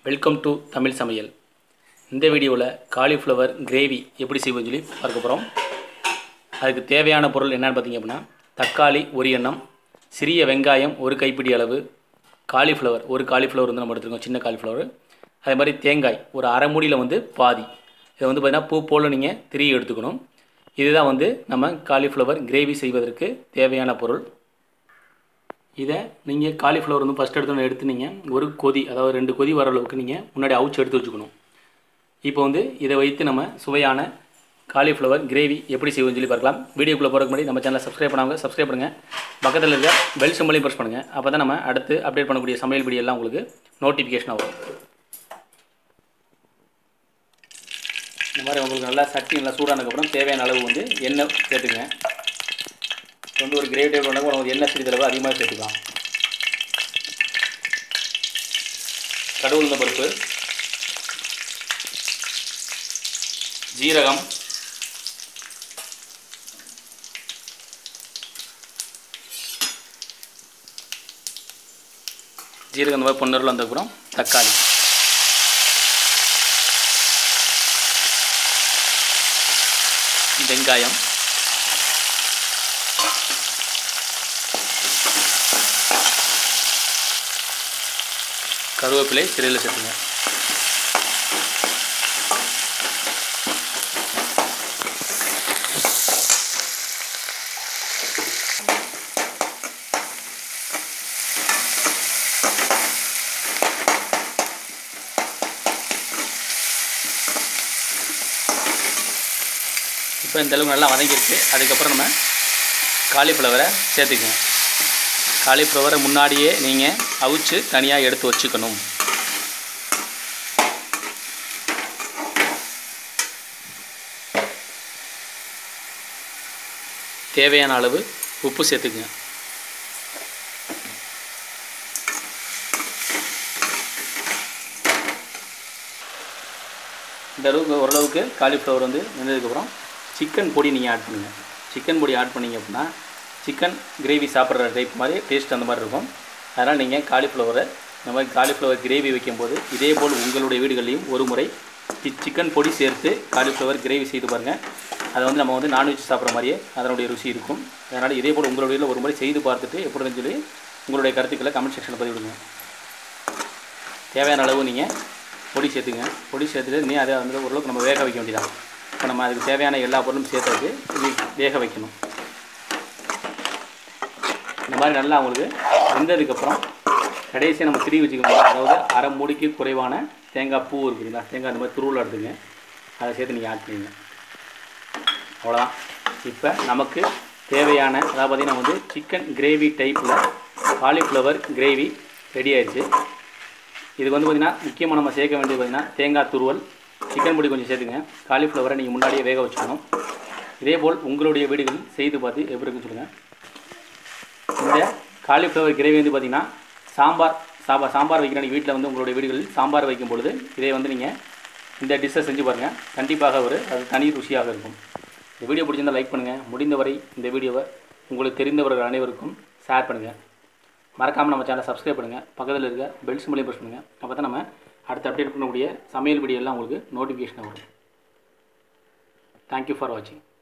welcome to Tamil சமையல் இந்த வீடியோவில் காலிஃப்ளவர் கிரேவி எப்படி செய்வோம்னு சொல்லி பார்க்க போகிறோம் அதுக்கு தேவையான பொருள் என்னென்னு பார்த்தீங்க அப்படின்னா தக்காளி ஒரு எண்ணம் சிறிய வெங்காயம் ஒரு கைப்பிடி அளவு காலிஃப்ளவர் ஒரு காலிஃப்ளவர் வந்து நம்ம எடுத்துருக்கோம் சின்ன காலிஃப்ளவர் அதே மாதிரி தேங்காய் ஒரு அரை மூடியில் வந்து பாதி இதை வந்து பார்த்திங்கன்னா பூ போல் நீங்கள் திரி எடுத்துக்கணும் இதுதான் வந்து நம்ம காலிஃப்ளவர் கிரேவி செய்வதற்கு தேவையான பொருள் இதை நீங்கள் காலிஃப்ளவர் வந்து ஃபஸ்ட் எடுத்தோன்னு எடுத்து நீங்கள் ஒரு கொதி அதாவது ரெண்டு கொதி வர அளவுக்கு நீங்கள் முன்னாடி அவுச்சு எடுத்து வச்சுக்கணும் இப்போ வந்து இதை வைத்து நம்ம சுவையான காலிஃப்ளவர் கிரேவி எப்படி செய்வோம்னு சொல்லி பார்க்கலாம் வீடியோக்குள்ளே போகிறதுக்கு முன்னாடி நம்ம சேனலை சப்ஸ்கிரைப் பண்ணாங்க சப்ஸ்கிரைப் பண்ணுங்கள் பக்கத்தில் இருக்க பெல் சிம்பளையும் ப்ரெஸ் பண்ணுங்கள் அப்போ தான் நம்ம அடுத்து அப்டேட் பண்ணக்கூடிய சமையல் வீடியோ எல்லாம் உங்களுக்கு நோட்டிஃபிகேஷன் வரும் இந்த மாதிரி உங்களுக்கு நல்லா சட்டி நல்லா சூடானதுக்கப்புறம் தேவையான அளவு வந்து எண்ணெய் சேர்த்துக்கங்க இப்போ வந்து ஒரு கிரேவி டைப் பண்ணால் உங்களுக்கு எண்ணெய் சிறிதளவு அதிகமாக சேர்த்துக்கலாம் கடவுள் பருப்பு ஜீரகம் ஜீரகம் இந்த மாதிரி பொன்னரில் வந்ததுக்கப்புறம் தக்காளி வெங்காயம் கருவேப்பிலை சிறையில் சேர்த்துங்க இப்போ இந்த அளவுக்கு நல்லா வதங்கிருச்சு அதுக்கப்புறம் நம்ம காலிஃப்ளவரை சேர்த்துக்கங்க காலிஃப்ளவரை முன்னாடியே நீங்கள் அவிச்சு தனியாக எடுத்து வச்சுக்கணும் தேவையான அளவு உப்பு சேர்த்துக்குங்க இந்த அளவுக்கு ஓரளவுக்கு காலிஃப்ளவர் வந்து வெந்ததுக்கப்புறம் சிக்கன் பொடி நீங்கள் ஆட் பண்ணுங்கள் சிக்கன் பொடி ஆட் பண்ணிங்க அப்படின்னா சிக்கன் கிரேவி சாப்பிட்ற டைப் மாதிரி டேஸ்ட் அந்த மாதிரி இருக்கும் அதனால் நீங்கள் காலிஃப்ளவரை இந்த மாதிரி காலிஃப்ளவர் கிரேவி வைக்கும்போது இதே போல் உங்களுடைய வீடுகள்லையும் ஒரு முறை சிக்கன் பொடி சேர்த்து காலிஃப்ளவர் கிரேவி செய்து பாருங்கள் அதை வந்து நம்ம வந்து நான்வெஜ் சாப்பிட்ற மாதிரியே அதனுடைய ருசி இருக்கும் அதனால் இதே போல் உங்களுடைய வீட்டில் ஒரு முறை செய்து பார்த்துட்டு எப்படின்னு சொல்லி உங்களுடைய கருத்துக்களை கமெண்ட் செக்ஷனில் பதிவிடுங்க தேவையான அளவு நீங்கள் பொடி சேர்த்துங்க பொடி சேர்த்துட்டு நீ அதை வந்து ஓரளவுக்கு நம்ம வேக வைக்க வேண்டியதான் இப்போ நம்ம அதுக்கு தேவையான எல்லா பொருளும் சேர்த்து இது வேக வைக்கணும் இந்த மாதிரி நல்லா அவங்களுக்கு வெந்ததுக்கப்புறம் கடைசியாக நம்ம திரி வச்சுக்கணும் அதாவது அரை மூடிக்கு குறைவான தேங்காய் பூ இருக்குதுங்களா தேங்காய் இந்த மாதிரி துருவில் எடுத்துங்க அதை சேர்த்து நீங்கள் ஆட் பண்ணிங்க அவ்வளோதான் இப்போ நமக்கு தேவையான அதாவது பார்த்திங்கன்னா வந்து சிக்கன் கிரேவி டைப்பில் காலிஃப்ளவர் கிரேவி ரெடி ஆயிடுச்சு இதுக்கு வந்து பார்த்திங்கன்னா முக்கியமாக நம்ம சேர்க்க வேண்டியது பார்த்திங்கன்னா தேங்காய் துருவல் சிக்கன் பொடி கொஞ்சம் சேர்த்துங்க காலிஃப்ளவரை நீங்கள் முன்னாடியே வேக வச்சுக்கணும் இதே போல் உங்களுடைய வீடுகளில் செய்து பார்த்து எப்படி இருக்குன்னு சொல்லுங்கள் இந்த காலிஃப்ளவர் கிரேவி வந்து பார்த்திங்கன்னா சாம்பார் சாம்பார் சாம்பார் வைக்கிற வீட்டில் வந்து உங்களுடைய வீடுகளில் சாம்பார் வைக்கும் பொழுது இதை வந்து நீங்கள் இந்த டிஷ்ஷை செஞ்சு பாருங்கள் கண்டிப்பாக ஒரு அது தனி ருசியாக இருக்கும் இந்த வீடியோ பிடிச்சிருந்தால் லைக் பண்ணுங்கள் முடிந்தவரை இந்த வீடியோவை உங்களுக்கு தெரிந்தவர்கள் அனைவருக்கும் ஷேர் பண்ணுங்கள் மறக்காமல் நம்ம சேனலை சப்ஸ்கிரைப் பண்ணுங்கள் பக்கத்தில் இருக்க பெல் சிம்பிளையும் ப்ரெஸ் பண்ணுங்கள் அப்போ தான் நம்ம அடுத்து அப்டேட் பண்ணக்கூடிய சமையல் வீடியோ எல்லாம் உங்களுக்கு நோட்டிஃபிகேஷன் வரும் தேங்க்யூ ஃபார் வாட்சிங்